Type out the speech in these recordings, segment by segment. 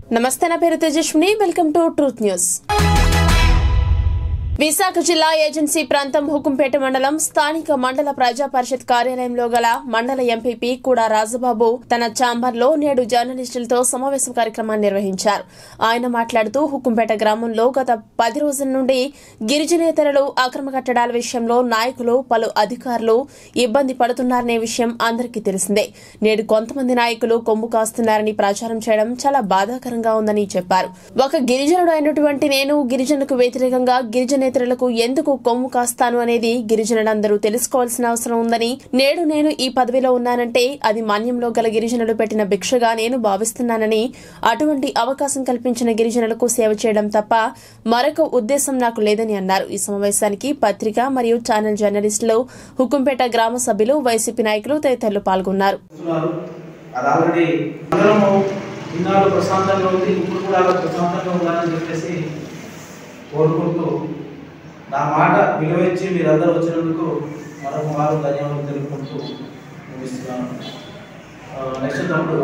నమస్తే నా పేరు Tejaswini welcome to Truth News Visakha జిల్లా ఏజెన్సీ ప్రాంతం హుకుంపేట మండలం స్థానిక మండల ప్రజా పరిషత్ కార్యాలయంలో గల మండల ఎంపీపీ కూడా రాజబాబు తన ఛాంబర్ లో నేడు జర్నలిస్టులతో సమావేశం కార్యక్రమాన్ని నిర్వహించారు ఆయన మాట్లాడుతూ హుకుంపేట గ్రామంలో గత పది రోజుల నుండి గిరిజనేతరులు అక్రమ కట్టడాల విషయంలో నాయకులు పలు అధికారులు ఇబ్బంది పడుతున్నారనే విషయం అందరికీ తెలిసిందే నేడు కొంతమంది నాయకులు కొమ్ము కాస్తున్నారని ప్రచారం చేయడం చాలా బాధాకరంగా ఉందని చెప్పారు ఒక గిరిజనుడు అయినటువంటి నేను గిరిజనులకు వ్యతిరేకంగా గిరిజనేతరులకు ఎందుకు కొమ్ము కాస్తాను అనేది గిరిజనులందరూ తెలుసుకోవాల్సిన అవసరం ఉందని నేడు నేను ఈ పదవిలో ఉన్నానంటే అది మాన్యంలో గల గిరిజనులు పెట్టిన భిక్షగా నేను భావిస్తున్నానని అటువంటి అవకాశం కల్పించిన గిరిజనులకు సేవ చేయడం తప్ప మరొక ఉద్దేశం నాకు లేదని అన్నారు ఈ సమావేశానికి పత్రిక మరియు ఛానల్ జర్నలిస్టులు హుకుంపేట గ్రామ సభ్యులు వైసీపీ నాయకులు తదితరులు పాల్గొన్నారు చేస్తున్నారు అది ఆల్రెడీ అందరము ఇన్నాళ్ళు ప్రశాంతంగా ఉంది ఇప్పుడు కూడా అలా ప్రశాంతంగా ఉండాలని చెప్పేసి కోరుకుంటూ నా మాట విలువించి మీరందరూ వచ్చినందుకు మరొక వారు ధన్యవాదాలు తెలుపుకుంటూ ముగిస్తున్నాను నెక్స్ట్ తమ్ముడు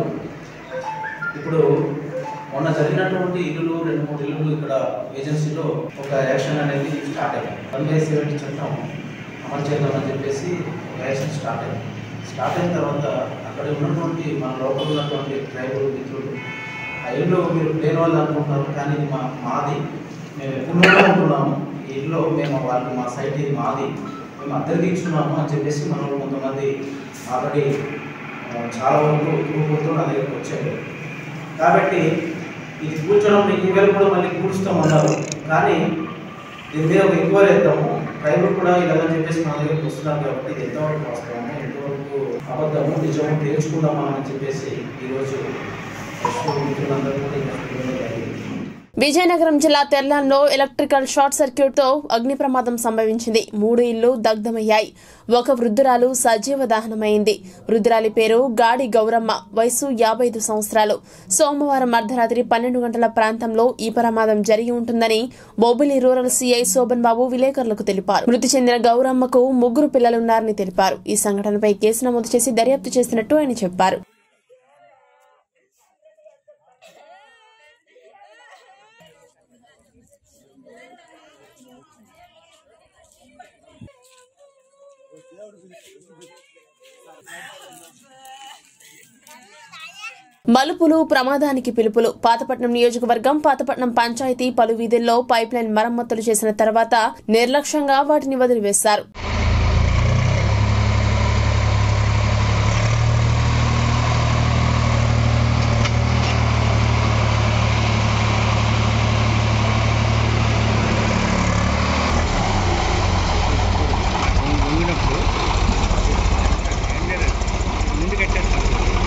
ఇప్పుడు మొన్న జరిగినటువంటి ఇల్లులు రెండు మూడు ఇల్లులు ఇక్కడ ఏజెన్సీలో ఒక యాక్షన్ అనేది స్టార్ట్ అయింది వన్ బై సెవెంటీ చట్టం అమలు చేద్దామని చెప్పేసి ఒక యాక్షన్ స్టార్ట్ అయింది స్టార్ట్ అయిన తర్వాత అక్కడ ఉన్నటువంటి మన లోపల ఉన్నటువంటి ట్రైబల్ మిత్రులు ఆ ఇల్లు మీరు లేని వాళ్ళు అనుకుంటున్నారు కానీ ఇది మా మాది మేము ఎప్పుడో ఉంటున్నాము ఈ ఇల్లు మేము వాళ్ళు మా సైట్ ఇది మాది మేము అద్దెకి ఇచ్చున్నాము అని చెప్పేసి మన వాళ్ళు కొంతమంది ఆల్రెడీ ఆ, చాలా వరకు కూడుకుంటూ నా దగ్గరికి వచ్చారు కాబట్టి ఇది కూర్చోడం మీకు ఇవాళ కూడా మళ్ళీ కూర్చుతామన్నారు కానీ దీని మీద ఒక ఎంక్వైరీ వేద్దాము ట్రైబల్ కూడా ఇలాగని చెప్పేసి మన దగ్గరికి వస్తున్నారు కాబట్టి ఇది ఎంతవరకు వాస్తవము ఎంతవరకు అబద్ధము నిజము తేల్చుకుందామా అని చెప్పేసి ఈరోజు మిత్రులందరూ కూడా ఇక్కడ పిలవడం జరిగింది. విజయనగరం జిల్లా తెర్లాంలో ఎలక్ట్రికల్ షార్ట్ సర్క్యూట్ తో అగ్ని ప్రమాదం సంభవించింది మూడు ఇళ్లు దగ్ధమయ్యాయి ఒక వృద్ధురాలు సజీవ దహనమైంది వృద్ధురాలి పేరు గాడి గౌరమ్మ వయసు యాభై ఐదు సంవత్సరాలు సోమవారం అర్ధరాత్రి పన్నెండు గంటల ప్రాంతంలో ఈ ప్రమాదం జరిగి ఉంటుందని బొబ్బిలి రూరల్ సీఐ శోభన్ బాబు విలేకరులకు తెలిపారు మృతి చెందిన గౌరమ్మకు ముగ్గురు పిల్లలున్నారని తెలిపారు ఈ సంఘటనపై కేసు నమోదు చేసి దర్యాప్తు చేసినట్టు ఆయన చెప్పారు మలుపులు ప్రమాదానికి పిలుపులు పాతపట్నం నియోజకవర్గం పాతపట్నం పంచాయతీ పలు వీధుల్లో పైప్ లైన్ మరమ్మతులు చేసిన తర్వాత నిర్లక్ష్యంగా వాటిని వదిలివేశారు వంగినప్పుడు ముందు కట్టేస్తాను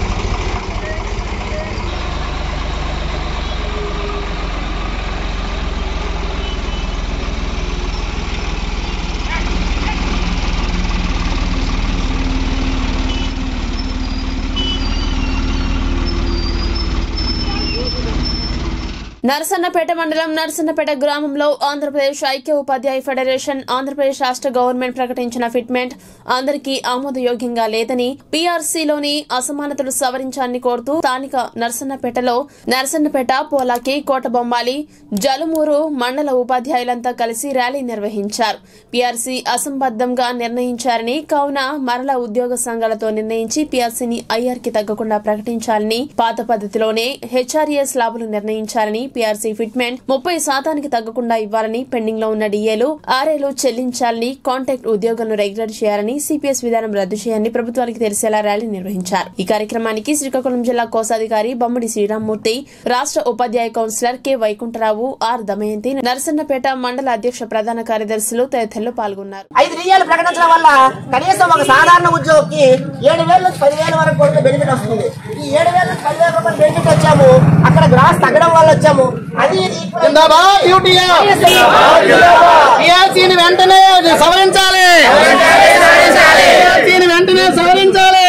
నరసన్నపేట మండలం నరసన్నపేట గ్రామంలో ఆంధ్రప్రదేశ్ ఐక్య ఉపాధ్యాయ ఫెడరేషన్ ఆంధ్రప్రదేశ్ రాష్ట్ర గవర్నమెంట్ ప్రకటించిన ఫిట్మెంట్ అందరికీ ఆమోదయోగ్యంగా లేదని పీఆర్సీలోని అసమానతలు సవరించాలని కోరుతూ స్థానిక నరసన్నపేటలో నరసన్నపేట పోలాకి కోటబొమ్మాలి జలుమూరు మండల ఉపాధ్యాయులంతా కలిసి ర్యాలీ నిర్వహించారు పీఆర్సీ అసంబద్ధంగా నిర్ణయించారని కావున మరల ఉద్యోగ సంఘాలతో నిర్ణయించి పీఆర్సీని ఐఆర్కి తగ్గకుండా ప్రకటించాలని పాత పద్ధతిలోనే హెచ్ఆర్ఏఎస్ లాభాలు నిర్ణయించాలని పీఆర్సీ ఫిట్మెంట్ ముప్పై శాతానికి తగ్గకుండా ఇవ్వాలని పెండింగ్ లో ఉన్న డిఏలు ఆర్ఏలు చెల్లించాలని కాంటాక్ట్ ఉద్యోగులను రెగ్యులర్ చేయాలని సిపిఎస్ విధానం రద్దు చేయాలని ప్రభుత్వానికి తెలిసేలా ర్యాలీ నిర్వహించారు ఈ కార్యక్రమానికి శ్రీకాకుళం జిల్లా కోశాధికారి బొమ్మడి శ్రీరామ్మూర్తి రాష్ట్ర ఉపాధ్యాయ councillor K Vaikuntharao R Damayanti Narasannapeta మండల అధ్యక్ష ప్రధాన కార్యదర్శులు తదితరులు పాల్గొన్నారు ఐదు డిఏలు ప్రకటించడం వల్ల కనీసం ఒక సాధారణ ఉద్యోగికి ఏడు వేల నుంచి పదివేల వరకు కూడా బెనిఫిట్ వస్తుంది ఈ ఏడు వేల నుంచి పదివేల రూపాయలు బెనిఫిట్ వచ్చాము అక్కడ గ్రాస్ తగ్గడం వల్ల వచ్చాము అది ఇది టీఆర్సీని వెంటనే సవరించాలి టీఆర్సీని వెంటనే సవరించాలి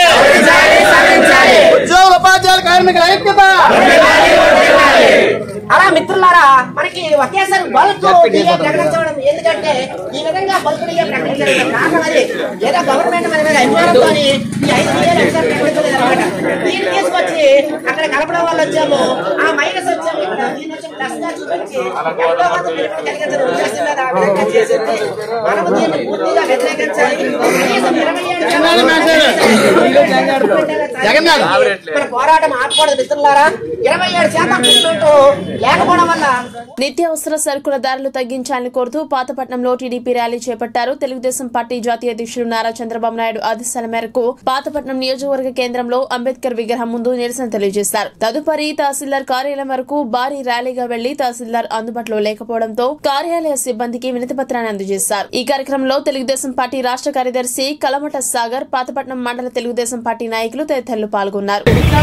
ఉద్యోగుల ఉపాధ్యాయుల కార్మికుల ఐక్యత అలా మిత్రులారా మనకి ఒకేసారి బల్క్ డిఏ ప్రకటించడం ఎందుకంటే ఈ విధంగా బల్క్ డిఏ ప్రకటించడం కారణం అది ఏదో గవర్నమెంట్ మన మీద అభిమానంతో ఈ ఐదు డిఏలు ఒకసారి ప్రకటించలేదు అనమాట దీన్ని తీసుకొచ్చి అక్కడ కలపడం వల్ల వచ్చాము ఆ మైనస్ వచ్చాము ఇక్కడ దీన్ని వచ్చి ప్లస్ గా చూపించి ఎంతో కొంత పిలుపుని కలిగించడం ఉద్దేశం మీద ఆ విధంగా చేసింది మనము దీన్ని పూర్తిగా వ్యతిరేకించాలి కనీసం ఇరవై ఏడు జగన్నాథ్ మన పోరాటం ఆపకూడదు మిత్రులారా ఇరవై ఏడు శాతం ప్లేస్మెంట్ లేకపోవడం వల్ల నిత్యావసర సరుకుల ధరలు తగ్గించాలని కోరుతూ పాతపట్నంలో టీడీపీ ర్యాలీ చేపట్టారు తెలుగుదేశం పార్టీ జాతీయ అధ్యక్షుడు నారా చంద్రబాబు నాయుడు ఆదేశాల మేరకు పాతపట్నం నియోజకవర్గ కేంద్రంలో అంబేద్కర్ విగ్రహం ముందు నిరసన తెలియజేశారు తదుపరి తహసీల్దార్ కార్యాలయం వరకు భారీ ర్యాలీగా వెళ్లి తహసీల్దార్ అందుబాటులో లేకపోవడంతో కార్యాలయ సిబ్బందికి వినతి పత్రాన్ని అందజేశారు ఈ కార్యక్రమంలో తెలుగుదేశం పార్టీ రాష్ట్ర కార్యదర్శి కలమట సాగర్ పాతపట్నం మండల తెలుగుదేశం పార్టీ నాయకులు తదితరులు పాల్గొన్నారు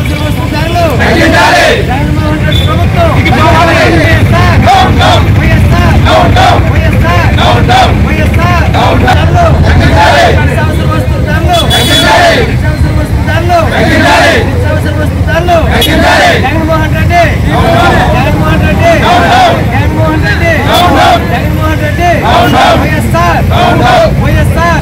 జగన్మోహన్ రెడ్డి జగన్మోహన్ రెడ్డి జగన్మోహన్ రెడ్డి జగన్మోహన్ రెడ్డి వైఎస్ఆర్ వైఎస్ఆర్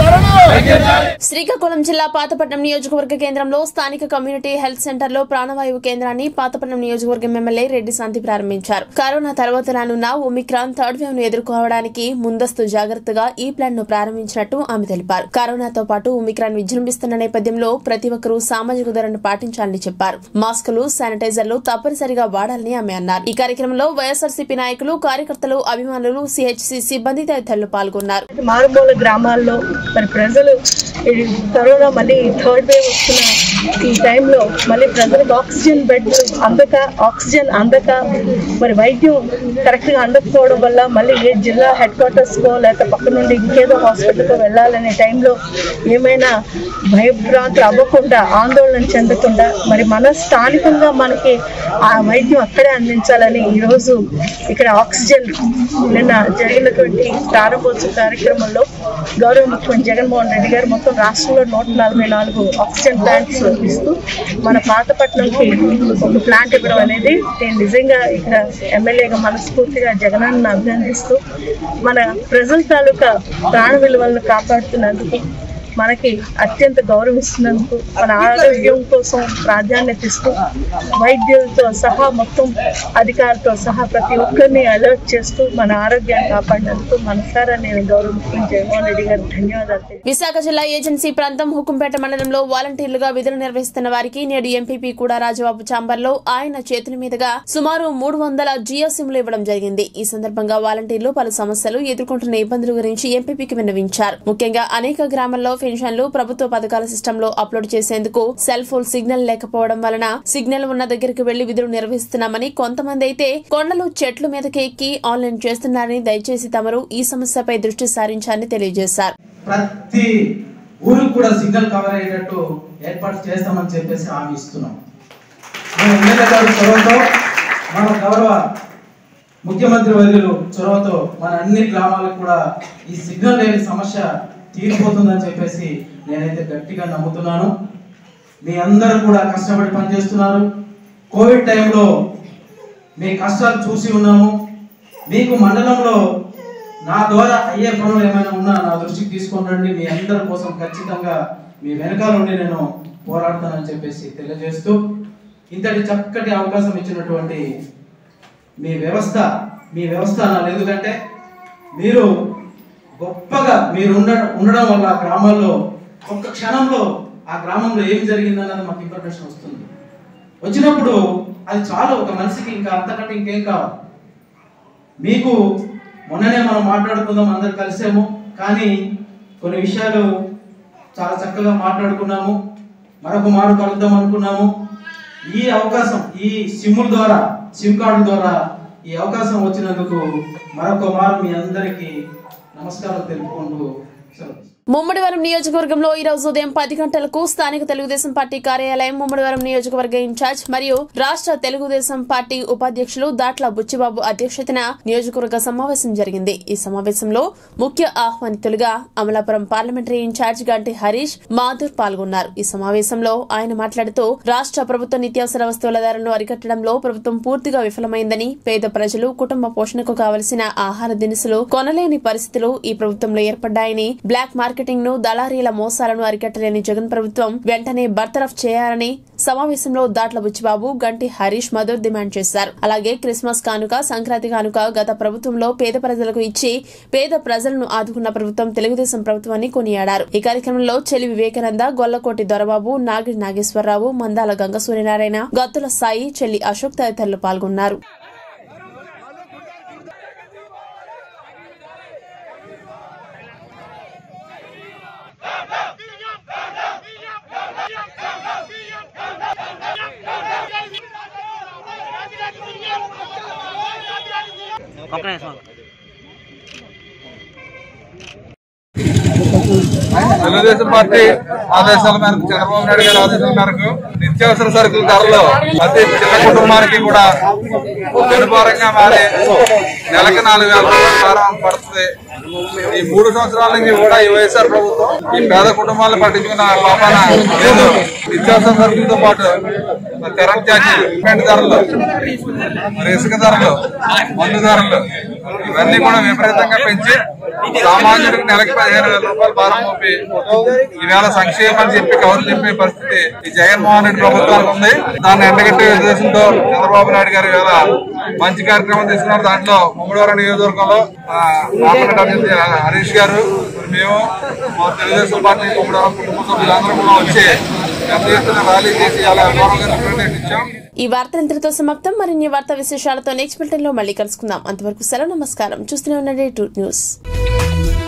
శ్రీకాకుళం జిల్లా పాతపట్నం నియోజకవర్గ కేంద్రంలో స్థానిక కమ్యూనిటీ హెల్త్ సెంటర్ లో ప్రాణవాయువు కేంద్రాన్ని పాతపట్నం నియోజకవర్గం ఎమ్మెల్యే రెడ్డి శాంతి ప్రారంభించారు కరోనా తర్వాత రానున్న ఒమిక్రాన్ థర్డ్ వేవ్ ను ఎదుర్కోవడానికి ముందస్తు జాగ్రత్తగా ఈ ప్లాన్ ను ప్రారంభించినట్టు ఆమె తెలిపారు కరోనాతో పాటు ఒమిక్రాన్ విజృంభిస్తున్న నేపథ్యంలో ప్రతి ఒక్కరూ సామాజిక ధరను పాటించాలని చెప్పారు మాస్కులు శానిటైజర్లు తప్పనిసరిగా వాడాలని ఆమె అన్నారు ఈ కార్యక్రమంలో వైఎస్ఆర్సీపీ నాయకులు కార్యకర్తలు అభిమానులు సిహెచ్సి సిబ్బంది తదితరులు పాల్గొన్నారు మారుమూల గ్రామాల్లో మరి ప్రజలు ఈ కరోనా మళ్ళీ థర్డ్ వేవ్ వస్తున్న ఈ టైంలో మళ్ళీ ప్రజలకు ఆక్సిజన్ బెడ్లు అందక ఆక్సిజన్ అందక మరి వైద్యం కరెక్ట్గా అందకపోవడం వల్ల మళ్ళీ ఏ జిల్లా హెడ్ క్వార్టర్స్కో లేకపోతే పక్క నుండి ఇంకేదో హాస్పిటల్కో వెళ్ళాలనే టైంలో ఏమైనా భయభ్రాంతులు అవ్వకుండా ఆందోళన చెందకుండా మరి మన స్థానికంగా మనకి ఆ వైద్యం అక్కడే అందించాలని ఈరోజు ఇక్కడ ఆక్సిజన్ నిన్న జరిగినటువంటి ప్రారంభోత్సవ కార్యక్రమంలో గౌరవ ముఖ్యమంత్రి జగన్మోహన్ రెడ్డి గారు మొత్తం రాష్ట్రంలో నూట నలభై నాలుగు ఆక్సిజన్ ప్లాంట్స్ ఇస్తూ మన పాతపట్నంకి ఒక ప్లాంట్ ఇవ్వడం అనేది నేను నిజంగా ఇక్కడ ఎమ్మెల్యేగా మనస్ఫూర్తిగా జగనాన్ని అభినందిస్తూ మన ప్రజల తాలూకా ప్రాణ విలువలను కాపాడుతున్నందుకు మనకి అత్యంత గౌరవిస్తున్నందుకు మన ఆరోగ్యం కోసం ప్రాధాన్యత ఇస్తూ వైద్యులతో సహా మొత్తం అధికారులతో సహా ప్రతి ఒక్కరిని అలర్ట్ చేస్తూ మన ఆరోగ్యాన్ని కాపాడినందుకు మనసారా నేను గౌరవ ముఖ్యమంత్రి జగన్మోహన్ రెడ్డి గారికి ధన్యవాదాలు తెలియజేస్తున్నాను. విశాఖ జిల్లా ఏజెన్సీ ప్రాంతం హుకుంపేట మండలంలో వాలంటీర్లుగా విధులు నిర్వహిస్తున్న వారికి నేడు ఎంపీపీ కూడా రాజబాబు చాంబర్లో ఆయన చేతుల మీదుగా సుమారు మూడు వందల జియో సిమ్లు ఇవ్వడం జరిగింది ఈ సందర్భంగా వాలంటీర్లు పలు సమస్యలు ఎదుర్కొంటున్న ఇబ్బందుల గురించి ఎంపీపీకి విన్నవించారు ముఖ్యంగా అనేక గ్రామాల్లో పెన్షన్లు ప్రభుత్వ పథకాల సిస్టమ్ లో అప్లోడ్ చేసేందుకు సెల్ ఫోన్ సిగ్నల్ లేకపోవడం వలన సిగ్నల్ ఉన్న దగ్గరికి వెళ్లి విధులు నిర్వహిస్తున్నామని కొంతమంది అయితే కొండలు చెట్లు మీదకి ఎక్కి ఆన్లైన్ చేస్తున్నారని దయచేసి తమరు ఈ సమస్యపై దృష్టి సారించాలని తెలియజేశారు ప్రతి ఊరికి కూడా సిగ్నల్ కవర్ అయ్యేటట్టు ఏర్పాటు చేస్తామని చెప్పేసి హామీ ఇస్తున్నాం మన ఎమ్మెల్యే గారి చొరవతో మన గౌరవ ముఖ్యమంత్రి వర్యులు చొరవతో మన అన్ని గ్రామాలకు కూడా ఈ సిగ్నల్ లేని సమస్య తీరిపోతుందని చెప్పేసి నేనైతే గట్టిగా నమ్ముతున్నాను మీ అందరూ కూడా కష్టపడి పనిచేస్తున్నారు కోవిడ్ టైంలో మీ కష్టాలు చూసి ఉన్నాము మీకు మండలంలో నా ద్వారా అయ్యే పనులు ఏమైనా ఉన్నా నా దృష్టికి తీసుకొని రండి మీ అందరి కోసం ఖచ్చితంగా మీ వెనకాల ఉండి నేను పోరాడతానని చెప్పేసి తెలియజేస్తూ ఇంతటి చక్కటి అవకాశం ఇచ్చినటువంటి మీ వ్యవస్థ మీ వ్యవస్థ అనాలి ఎందుకంటే మీరు గొప్పగా మీరు ఉండ ఉండడం వల్ల ఆ గ్రామాల్లో ఒక్క క్షణంలో ఆ గ్రామంలో ఏం జరిగిందన్నది మాకు ఇన్ఫర్మేషన్ వస్తుంది వచ్చినప్పుడు అది చాలు ఒక మనిషికి ఇంకా అంతకంటే ఇంకేం కావాలి మీకు మొన్ననే మనం మాట్లాడుకుందాం అందరు కలిసాము కానీ కొన్ని విషయాలు చాలా చక్కగా మాట్లాడుకున్నాము మరొక మారు కలుద్దాం అనుకున్నాము ఈ అవకాశం ఈ సిమ్ముల ద్వారా సిమ్ కార్డు ద్వారా ఈ అవకాశం వచ్చినందుకు మరొక మారు మీ అందరికీ నమస్కారం తెలుపుకుంటూ సెలవు ముమ్మడివరం నియోజకవర్గంలో ఈ రోజు ఉదయం పది గంటలకు స్థానిక తెలుగుదేశం పార్టీ కార్యాలయం ముమ్మడివరం నియోజకవర్గ ఇన్ఛార్జ్ మరియు రాష్ట్ర తెలుగుదేశం పార్టీ ఉపాధ్యక్షులు దాట్ల బుచ్చిబాబు అధ్యక్షతన నియోజకవర్గ సమావేశం జరిగింది ఈ సమావేశంలో ముఖ్య ఆహ్వానితులుగా అమలాపురం పార్లమెంటరీ ఇన్ఛార్జ్ గంటి హరీష్ మాధుర్ పాల్గొన్నారు ఈ సమావేశంలో ఆయన మాట్లాడుతూ రాష్ట్ర ప్రభుత్వ నిత్యావసర వస్తువుల ధరలను అరికట్టడంలో ప్రభుత్వం పూర్తిగా విఫలమైందని పేద ప్రజలు కుటుంబ పోషణకు కావలసిన ఆహార దినుసులు కొనలేని పరిస్థితులు ఈ ప్రభుత్వంలో ఏర్పడ్డాయని బ్లాక్ మార్కెటింగ్ ను దళారీల మోసాలను అరికట్టలేని జగన్ ప్రభుత్వం వెంటనే బర్తరఫ్ చేయాలని సమావేశంలో దాట్ల బుచ్చిబాబు గంటి హరీష్ మధుర్ డిమాండ్ చేశారు అలాగే క్రిస్మస్ కానుక సంక్రాంతి కానుక గత ప్రభుత్వంలో పేద ప్రజలకు ఇచ్చి పేద ప్రజలను ఆదుకున్న ప్రభుత్వం తెలుగుదేశం ప్రభుత్వాన్ని కొనియాడారు ఈ కార్యక్రమంలో చెలి వివేకానంద గొల్లకోటి దొరబాబు నాగిడి నాగేశ్వరరావు మందాల గంగ సూర్యనారాయణ గత్తుల సాయి చెల్లి అశోక్ తదితరులు పాల్గొన్నారు తెలుగుదేశం పార్టీ ఆదేశాల మేరకు చంద్రబాబు నాయుడు గారి ఆదేశాల మేరకు నిత్యావసర సరుకుల ధరలు ప్రతి చిన్న కుటుంబానికి కూడా జనభారంగా మారి నెలకి నాలుగు వేల రూపాయల భారం పడుతుంది ఈ మూడు సంవత్సరాల నుంచి కూడా ఈ వైఎస్ఆర్ ప్రభుత్వం ఈ పేద కుటుంబాలను పట్టించుకున్న పాపాన లేదు నిత్యావసర సరుకులతో పాటు మరి కరెంట్ ఛార్జీలు సిమెంట్ ధరలు మరి ఇసుక ధరలు మందు ధరలు ఇవన్నీ కూడా విపరీతంగా పెంచి సామాన్యుడికి నెలకి పదిహేను వేల రూపాయలు భారం మోపి ఈవేళ సంక్షేమం అని చెప్పి కవర్లు చెప్పే పరిస్థితి ఈ జగన్మోహన్ రెడ్డి ప్రభుత్వానికి ఉంది దాన్ని ఎండగట్టే ఉద్దేశంతో చంద్రబాబు నాయుడు గారు ఈవేళ మంచి కార్యక్రమం తీసుకున్నారు దాంట్లో ముమ్మడివారం నియోజకవర్గంలో ఆ, పార్లమెంట్ అభ్యర్థి హరీష్ గారు మరి మేము మా తెలుగుదేశం పార్టీ ముమ్మడివారం కుటుంబ సభ్యులందరూ కూడా వచ్చి పెద్ద ఎత్తున ర్యాలీ చేసి అలా గౌరవంగా రిప్రజెంటేషన్ ఇచ్చాం ఈ వార్త ఇంతటితో సమాప్తం మరిన్ని వార్తా విశేషాలతో నెక్స్ట్ బులెటిన్ లో మళ్ళీ కలుసుకుందాం అంతవరకు సెలవు నమస్కారం చూస్తూనే ఉండండి టూ న్యూస్